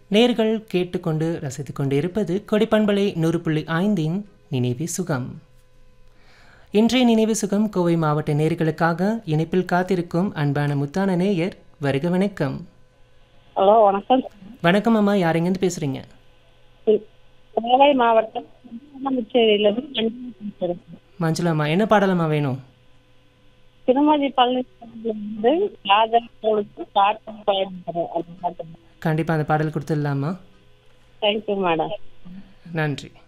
நேர்கள் கேட்டுக்கொண்டு ரசித்துக் கொண்டு இருப்பது கொடிப்பண்பலை நூறு புள்ளி ஐந்தின் நினைவு சுகம் இன்றைய நினைவு சுகம் கோவை மாவட்ட நேர்களுக்காக இணைப்பில் காத்திருக்கும் அன்பான முத்தான நேயர் வருக வணக்கம் ஹலோ வணக்கம் வணக்கம் அம்மா யார் எங்கேருந்து பேசுறீங்க கோவை மாவட்டம் திருமணிச்சேரியிலிருந்து மஞ்சள் பேசுறேன். மஞ்சுளாம்மா என்ன பாடலம்மா வேணும் திருமதி பழனிசாமியிலிருந்து காதல் கொடுத்து காட்டும் பயன்படுறேன் அந்த பாட்டு கண்டிப்பாக அந்த பாடல் கொடுத்துடலாமா தேங்க்யூ மேடம் நன்றி